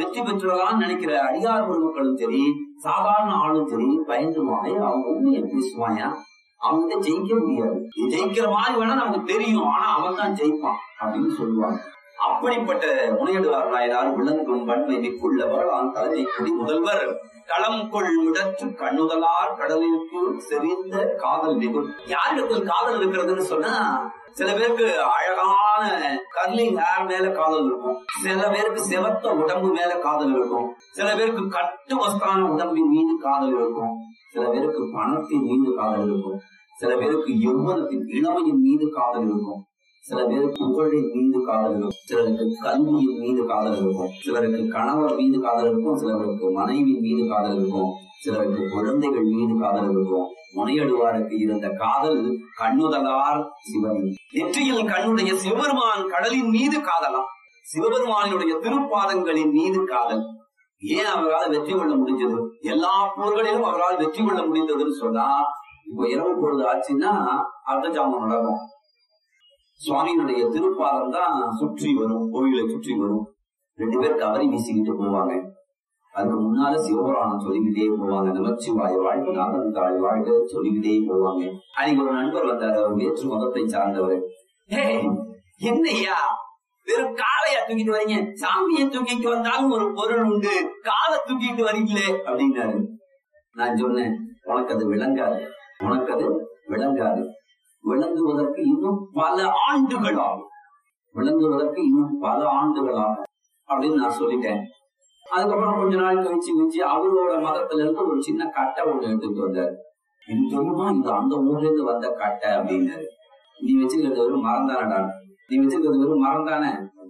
வெற்றி பெற்றதான்னு நினைக்கிற அடியார் பெருமக்களும் சரி சாதாரண ஆளும் சரி பயந்துருவாங்க அவங்க உண்மையை பேசுவாயா அவங்க ஜெயிக்க முடியாது இது ஜெயிக்கிற மாதிரி வேணா நமக்கு தெரியும் ஆனா அவன் தான் ஜெயிப்பான் அப்படின்னு சொல்லுவாங்க அப்படிப்பட்ட முனையிடுவார் நாயனார் விளங்கும் வன்மை மிக்குள்ளவர் ஆன் தலைமை குடி முதல்வர் களம் கொள் விடற்று கண்ணுதலார் கடலிற்கு செறிந்த காதல் மிகும் யாரிடத்தில் காதல் இருக்கிறதுன்னு சொன்னா சில பேருக்கு அழகான கர்லிங் ஹேர் மேல காதல் இருக்கும் சில பேருக்கு செவத்த உடம்பு மேல காதல் இருக்கும் சில பேருக்கு கட்டு வஸ்தான உடம்பின் மீது காதல் இருக்கும் சில பேருக்கு பணத்தின் மீது காதல் இருக்கும் சில பேருக்கு யௌவனத்தின் இளமையின் மீது காதல் இருக்கும் சில பேருக்கு புகழின் மீது காதல் இருக்கும் சிலருக்கு கல்வியின் மீது காதல் இருக்கும் சிலருக்கு கணவர் மீது காதல் இருக்கும் சிலருக்கு மனைவி மீது காதல் இருக்கும் சிலருக்கு குழந்தைகள் மீது காதல் இருக்கும் முனையடுவாருக்கு இருந்த காதல் கண்ணுதலார் சிவன் நெற்றியில் கண்ணுடைய சிவபெருமான் கடலின் மீது காதலாம் சிவபெருமானுடைய திருப்பாதங்களின் மீது காதல் ஏன் அவரால் வெற்றி கொள்ள முடிஞ்சது எல்லா போர்களிலும் அவரால் வெற்றி கொள்ள முடிந்ததுன்னு சொன்னா இப்ப இரவு பொழுது ஆச்சுன்னா அர்த்த ஜாமம் நடக்கும் சுவாமியினுடைய திருப்பாதம் தான் சுற்றி வரும் கோயிலை சுற்றி வரும் ரெண்டு பேர் கவரி வீசிக்கிட்டு போவாங்க அதுக்கு முன்னால சிவபுராணம் சொல்லிக்கிட்டே போவாங்க நமச்சிவாய் வாழ்க்கை நாதன் தாழ் வாழ்க்கை சொல்லிக்கிட்டே போவாங்க அன்னைக்கு ஒரு நண்பர் வந்தார் அவர் வேற்று மதத்தை சார்ந்தவர் ஹே என்னையா வெறும் காலையா தூக்கிட்டு வரீங்க சாமியை தூக்கிட்டு வந்தாலும் ஒரு பொருள் உண்டு காலை தூக்கிட்டு வரீங்களே அப்படின்னாரு நான் சொன்னேன் உனக்கு அது விளங்காது உனக்கு அது விளங்காது விளங்குவதற்கு இன்னும் பல ஆண்டுகள் ஆகும் விளங்குவதற்கு இன்னும் பல ஆண்டுகள் ஆகும் அப்படின்னு நான் சொல்லிட்டேன் அதுக்கப்புறம் கொஞ்ச நாள் கழிச்சு கழிச்சு அவரோட மதத்துல இருந்து ஒரு சின்ன கட்டை ஒண்ணு எடுத்துட்டு வந்தாரு இது தெரியுமா இது அந்த ஊர்ல இருந்து வந்த கட்டை அப்படின்னாரு நீ வச்சுக்கிறது வெறும் மரம் தானடா நீ வச்சுக்கிறது வெறும் மரம் தானே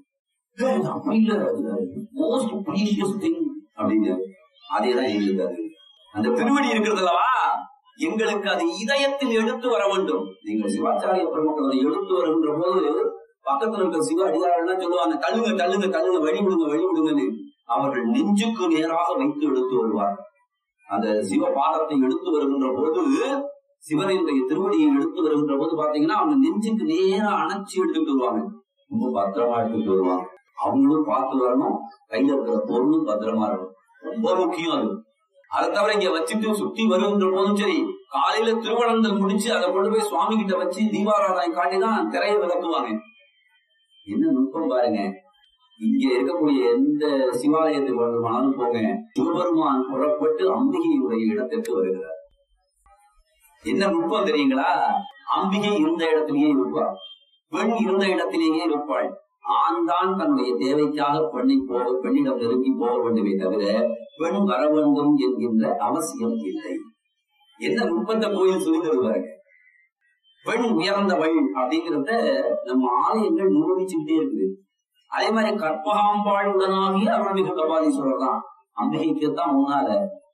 "ஏய், இது அப்படி இல்ல மோஸ்ட் ப்ரீஷியஸ் திங் அப்படின்னாரு அதேதான் எங்களுக்கு அது அந்த திருவடி இருக்கிறது அல்லவா எங்களுக்கு அது இதயத்தில் எடுத்து வர வேண்டும் நீங்கள் சிவாச்சாரிய பெருமக்கள் அதை எடுத்து வருகின்ற போது பக்கத்துல இருக்கிற சிவ அடிகாரம்லாம் சொல்லுவாங்க தள்ளுங்க தள்ளுங்க தள்ளுங்க வழி விடுங்க வழி விடுங்கன்னு அவர்கள் நெஞ்சுக்கு நேராக வைத்து எடுத்து வருவார் அந்த சிவ பாதத்தை எடுத்து வருகின்ற போது சிவனுடைய திருவடியை எடுத்து வருகின்ற போது பாத்தீங்கன்னா அவங்க நெஞ்சுக்கு நேரா அணைச்சி எடுத்துட்டு வருவாங்க ரொம்ப பத்திரமா எடுத்துட்டு வருவாங்க அவங்களும் பார்த்து வரணும் கையில இருக்கிற பொருளும் பத்திரமா இருக்கணும் ரொம்ப முக்கியம் அது அதை தவிர இங்க வச்சுட்டு சுத்தி வருகின்ற போதும் சரி காலையில திருவனந்தல் முடிச்சு அதை கொண்டு போய் சுவாமி கிட்ட வச்சு தீபாராதனை காட்டிதான் திரையை விளக்குவாங்க என்ன நுட்பம் பாருங்க இங்க இருக்கக்கூடிய எந்த சிவாலயத்துக்கு வேண்டுமானாலும் போங்க சிவபெருமான் புறப்பட்டு அம்பிகையுடைய இடத்திற்கு வருகிறார் என்ன நுட்பம் தெரியுங்களா அம்பிகை இருந்த இடத்திலேயே இருப்பாள் பெண் இருந்த இடத்திலேயே இருப்பாள் ஆண் தான் தன்னுடைய தேவைக்காக பெண்ணை போக பெண்ணிடம் நெருங்கி போக வேண்டுமே தவிர பெண் வர வேண்டும் என்கின்ற அவசியம் இல்லை என்ன நுட்பத்தை கோயில் சொல்லி தருவாங்க பெண் உயர்ந்தவள் அப்படிங்கிறத நம்ம ஆலயங்கள் நிரூபிச்சுக்கிட்டே இருக்குது அதே மாதிரி கற்பகாம்பாள் உடனாகிய அருள்மிகு கபாலீஸ்வரர் தான் அம்பிகைக்கு தான் முன்னால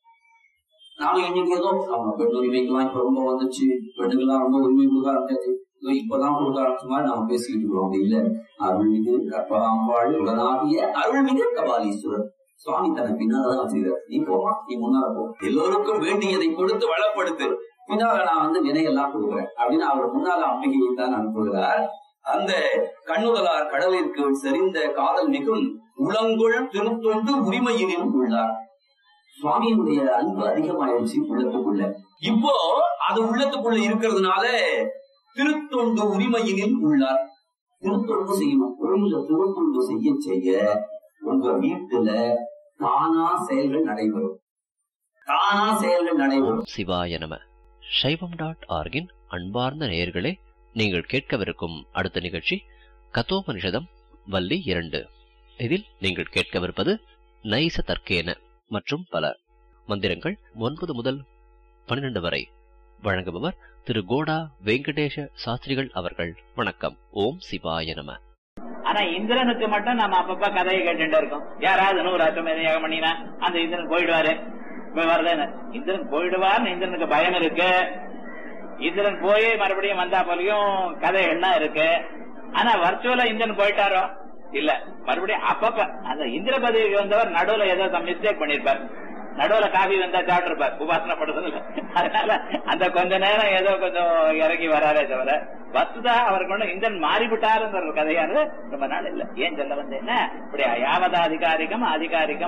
நாம இன்னைக்கு ஏதோ நம்ம பெண் உரிமைக்கெல்லாம் இப்ப ரொம்ப வந்துச்சு பெண்ணுக்கெல்லாம் ரொம்ப உரிமை கொடுக்க ஆரம்பிச்சாச்சு இதோ இப்பதான் கொடுக்க ஆரம்பிச்ச மாதிரி நாம பேசிக்கிட்டு இருக்கோம் அப்படி இல்ல அருள்மிகு கற்பகாம்பாள் உடனாகிய அருள்மிகு கபாலீஸ்வரர் சுவாமி தன்னை பின்னாலதான் வச்சுக்கிறார் நீ போமா நீ முன்னால போ எல்லோருக்கும் வேண்டியதை கொடுத்து வளப்படுத்து பின்னால நான் வந்து வினையெல்லாம் கொடுக்குறேன் அப்படின்னு அவர் முன்னால அம்பிகையை தான் அனுப்புகிறார் அந்த கண்ணுதலார் கடலிற்கு செறிந்த காதல் மிகும் உளங்கொள் திருத்தொண்டு உரிமையிலும் உள்ளார் சுவாமியினுடைய அன்பு அதிகமாயிடுச்சு உள்ளத்துக்குள்ள இப்போ அது உள்ளத்துக்குள்ள இருக்கிறதுனால திருத்தொண்டு உரிமையினில் உள்ளார் திருத்தொண்டு செய்யணும் கோயில திருத்தொண்டு செய்ய செய்ய உங்க வீட்டுல தானா செயல்கள் நடைபெறும் தானா செயல்கள் நடைபெறும் சிவாய நம சைவம் டாட் ஆர்கின் அன்பார்ந்த நேயர்களே நீங்கள் கேட்கவிருக்கும் அடுத்த நிகழ்ச்சி கதோபனிஷதம் வள்ளி இரண்டு இதில் நீங்கள் கேட்கவிருப்பது நைச தர்க்கேன மற்றும் பல மந்திரங்கள் ஒன்பது முதல் பன்னிரண்டு வரை வழங்குபவர் திரு கோடா வெங்கடேஷ சாஸ்திரிகள் அவர்கள் வணக்கம் ஓம் சிவாய நம ஆனா இந்திரனுக்கு மட்டும் நம்ம அப்பப்ப கதையை கேட்டுட்டு இருக்கோம் யாராவது நூறு அஷ்டமேதம் யாகம் பண்ணினா அந்த இந்திரன் போயிடுவாரு இப்ப வருதுன்னு இந்திரன் போயிடுவார்னு இந்திரனுக்கு பயம் இருக்கு இந்திரன் போய் மறுபடியும் வந்தா போலயும் கதை என்ன இருக்கு ஆனா வர்ச்சுவலா இந்திரன் போயிட்டாரோ இல்ல மறுபடியும் அப்பப்ப அந்த இந்திர பதவிக்கு வந்தவர் நடுவுல ஏதோ மிஸ்டேக் பண்ணிருப்பார் நடுவுல காபி வந்தா சாப்பிட்டுருப்பார் உபாசனை படுறது அதனால அந்த கொஞ்ச நேரம் ஏதோ கொஞ்சம் இறங்கி வராரே தவிர வசுதா அவருக்கு ஒண்ணு இந்திரன் மாறிவிட்டாருங்கிற ஒரு கதையானது ரொம்ப நாள் இல்ல ஏன் சொல்ல வந்தேன்னா இப்படி யாவதாதிகாரிகம் அதிகாரிகம்